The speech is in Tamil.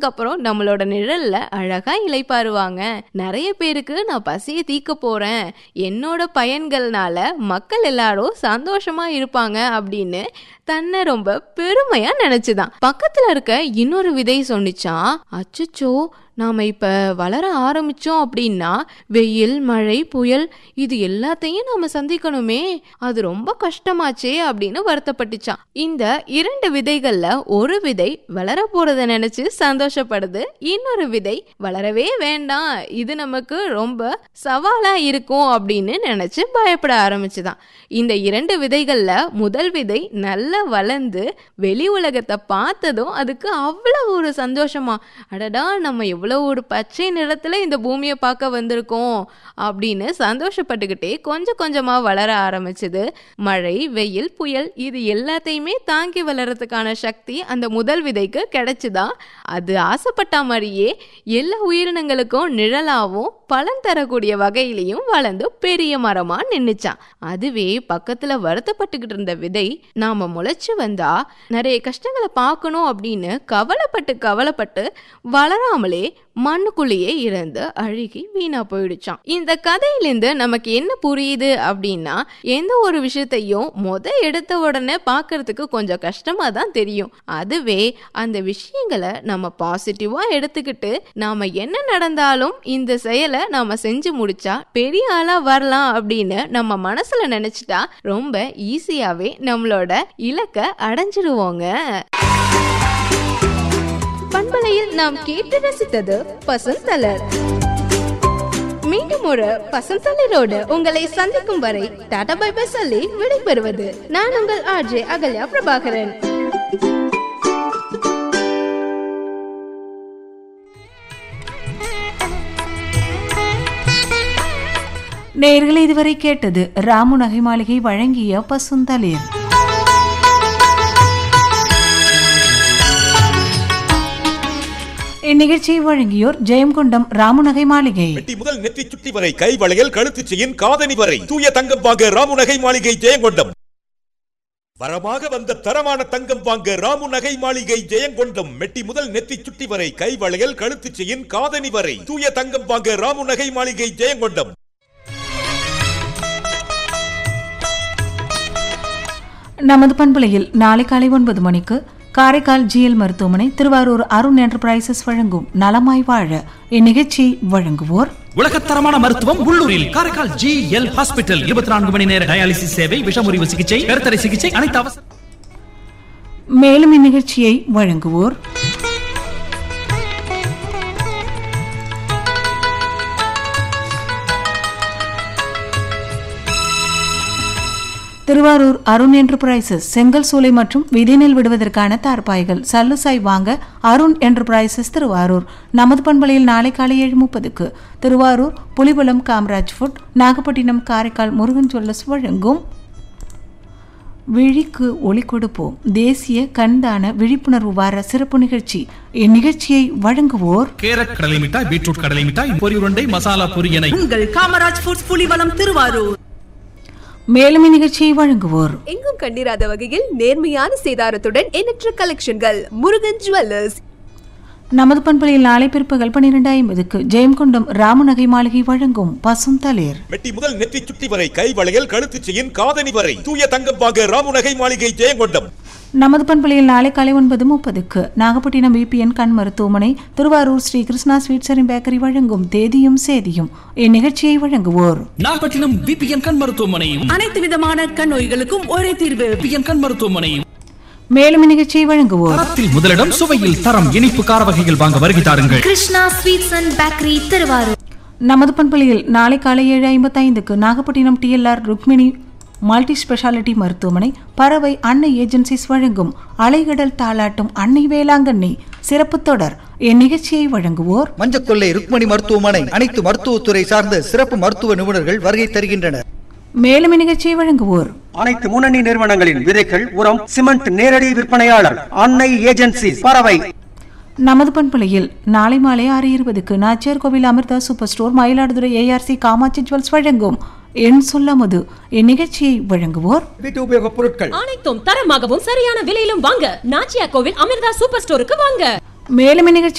சாப்பிட்டதுக்கு அப்புறம் நம்மளோட நிழல்ல அழகா இலைப்பாருவாங்க நிறைய பேருக்கு நான் பசியை தீக்க போறேன் என்னோட பயன்கள்னால மக்கள் எல்லாரும் சந்தோஷமா இருப்பாங்க அப்படின்னு தன்னை ரொம்ப பெருமையா நினைச்சுதான் பக்கத்துல இருக்க இன்னொரு விதை சொன்னிச்சான் அச்சச்சோ நாம இப்ப வளர ஆரம்பிச்சோம் அப்படின்னா வெயில் மழை புயல் இது எல்லாத்தையும் நாம சந்திக்கணுமே அது ரொம்ப கஷ்டமாச்சே அப்படின்னு வருத்தப்பட்டுச்சான் இந்த இரண்டு விதைகள்ல ஒரு விதை வளர போறத நினைச்சு சந்தோஷப்படுது இன்னொரு விதை வளரவே வேண்டாம் இது நமக்கு ரொம்ப சவாலா இருக்கும் அப்படின்னு நினைச்சு பயப்பட ஆரம்பிச்சுதான் இந்த இரண்டு விதைகள்ல முதல் விதை நல்லா வளர்ந்து வெளி உலகத்தை பார்த்ததும் அதுக்கு அவ்வளவு ஒரு சந்தோஷமா அடடா நம்ம எவ்வளவு ஒரு பச்சை நிறத்துல இந்த பூமியை பார்க்க வந்திருக்கோம் அப்படின்னு சந்தோஷப்பட்டுக்கிட்டே கொஞ்சம் கொஞ்சமா வளர ஆரம்பிச்சது மழை வெயில் புயல் இது எல்லாத்தையுமே தாங்கி வளர்றதுக்கான சக்தி அந்த முதல் விதைக்கு கிடைச்சுதா அது ஆசைப்பட்ட மாதிரியே எல்லா உயிரினங்களுக்கும் நிழலாவும் பலன் தரக்கூடிய வகையிலையும் வளர்ந்து பெரிய மரமா நின்னுச்சான் அதுவே பக்கத்துல வருத்தப்பட்டுக்கிட்டு இருந்த விதை நாம முளைச்சு வந்தா நிறைய கஷ்டங்களை பார்க்கணும் அப்படின்னு கவலைப்பட்டு கவலைப்பட்டு வளராமலே மண்ணுக்குள்ளேயே இருந்து அழுகி வீணா போயிடுச்சான் இந்த கதையிலேருந்து நமக்கு என்ன புரியுது அப்படின்னா எந்த ஒரு விஷயத்தையும் முத எடுத்த உடனே பார்க்கறதுக்கு கொஞ்சம் கஷ்டமா தான் தெரியும் அதுவே அந்த விஷயங்களை நம்ம பாசிட்டிவா எடுத்துக்கிட்டு நாம என்ன நடந்தாலும் இந்த செயலை நாம செஞ்சு முடிச்சா பெரிய ஆளா வரலாம் அப்படின்னு நம்ம மனசுல நினைச்சிட்டா ரொம்ப ஈஸியாவே நம்மளோட இலக்க அடைஞ்சிடுவோங்க பண்பலையில் நாம் கேட்டு ரசித்தது பசந்தலர் மீண்டும் ஒரு பசந்தலரோடு உங்களை சந்திக்கும் வரை டாடா பை பை சொல்லி விடைபெறுவது நான் உங்கள் ஆர்ஜே அகல்யா பிரபாகரன் நேயர்களை இதுவரை கேட்டது ராமு நகை மாளிகை வழங்கிய பசுந்தளிர் இந்நிகழ்ச்சியை வழங்கியோர் ஜெயம்கொண்டம் ராமு நகை மாளிகை வெட்டி முதல் நெற்றி சுட்டி வரை கை வளையல் கழுத்து செயின் காதணி வரை தூய தங்கம் வாங்க ராமு நகை மாளிகை ஜெயங்கொண்டம் வரமாக வந்த தரமான தங்கம் வாங்க ராமு நகை மாளிகை ஜெயங்கொண்டம் மெட்டி முதல் நெத்தி சுட்டி வரை கை வளையல் கழுத்து செயின் காதணி வரை தூய தங்கம் வாங்க ராமு நகை மாளிகை ஜெயங்கொண்டம் நமது பண்பலையில் நாளை காலை ஒன்பது மணிக்கு காரைக்கால் ஜிஎல் மருத்துவமனை திருவாரூர் அருண் என்டர்பிரைசஸ் வழங்கும் நலமாய் வாழ இந்நிகழ்ச்சியை வழங்குவோர் உலகத்தரமான மருத்துவம் உள்ளூரில் காரைக்கால் ஜி எல் ஹாஸ்பிட்டல் இருபத்தி நான்கு மணி நேர டயாலிசிஸ் சேவை விஷமுறிவு சிகிச்சை கருத்தடை சிகிச்சை அனைத்து அவசர மேலும் இந்நிகழ்ச்சியை வழங்குவோர் திருவாரூர் அருண் என்டர்பிரைசஸ் செங்கல் சூளை மற்றும் விதைநெல் விடுவதற்கான தார்பாய்கள் சல்லுசாய் வாங்க அருண் என்டர்பிரைசஸ் திருவாரூர் நமது பண்பலையில் நாளை காலை ஏழு முப்பதுக்கு திருவாரூர் புலிபலம் காமராஜ் ஃபுட் நாகப்பட்டினம் காரைக்கால் முருகன் ஜுவல்லர்ஸ் வழங்கும் விழிக்கு ஒளி கொடுப்போம் தேசிய கண்தான விழிப்புணர்வு வார சிறப்பு நிகழ்ச்சி இந்நிகழ்ச்சியை வழங்குவோர் கேரட் கடலை மிட்டாய் பீட்ரூட் கடலை மிட்டாய் பொரி உருண்டை மசாலா பொரி என உங்கள் காமராஜ் ஃபுட்ஸ் புலிவலம் திருவாரூர் மேலும் இந்நிகழ்ச்சியை வழங்குவோர் எங்கும் கண்டிராத வகையில் நேர்மையான சேதாரத்துடன் எண்ணற்ற கலெக்ஷன்கள் முருகன் ஜுவல்லர்ஸ் நமது பண்பலையில் நாளை பிற்பகல் பன்னிரண்டு ஐம்பதுக்கு ஜெயம்கொண்டம் ராமநகை மாளிகை வழங்கும் பசும் தளிர் மெட்டி முதல் நெற்றி சுட்டி வரை கை வளையல் கழுத்து செயின் காதணி வரை தூய தங்கம் வாங்க ராமு நகை மாளிகை ஜெயங்கொண்டம் நமது பண்பலையில் நாளை காலை ஒன்பது முப்பதுக்கு நாகப்பட்டினம் பிபிஎன் கண் மருத்துவமனை Thiruvarur Sri Krishna sweets and bakery வழங்கும் தேதியும் சேதியும் இந்நிகழ்ச்சியை வழங்குவோர் நாகப்பட்டினம் பிபிஎன் கண் மருத்துவமனையும் அனைத்து விதமான கண் நோய்களுக்கும் ஒரே தீர்வு பிபிஎன் கண் மருத்துவமனையும் மேலும் இந்நிகழ்ச்சியை வழங்குவோர் தரத்தில் முதலிடம் சுவையில் தரம் இனிப்பு கார வகைகள் வாங்க வருகை தாருங்கள் Krishna sweets and bakery Thiruvarur நமது பண்பலையில் நாளை காலை ஏழு ஐம்பத்தைந்துக்கு Nagapattinam TLR Rukmini multi speciality மருத்துவமனை பறவை அன்னை ஏஜென்சிஸ் வழங்கும் அலைகடல் தாளாட்டும் அன்னை வேளாங்கண்ணி சிறப்பு தொடர் இந்நிகழ்ச்சியை வழங்குவோர் மஞ்சக்கொள்ளை ருக்மணி மருத்துவமனை அனைத்து மருத்துவத்துறை சார்ந்த சிறப்பு மருத்துவ நிபுணர்கள் வருகை தருகின்றனர் மேலும் இந்நிகழ்ச்சியை வழங்குவோர் அனைத்து முன்னணி நிறுவனங்களின் விதைகள் உரம் சிமெண்ட் நேரடி விற்பனையாளர் அன்னை ஏஜென்சி பறவை நமது பண்பலையில் நாளை மாலை ஆறு இருபதுக்கு Nachiyar Koil Amirtha super store Mayiladuthurai ARC Kamatchi jewels வழங்கும் என் சொல்லமுது இந்நிகழ்ச்சியை வழங்குவோர் வீட்டு உபயோகப் பொருட்கள் அனைத்தும் தரமாகவும் சரியான விலையிலும் வாங்க நாச்சியா கோவில் அமிர்தா சூப்பர் ஸ்டோருக்கு வாங்க மேலும் இந்நிகழ்ச்சி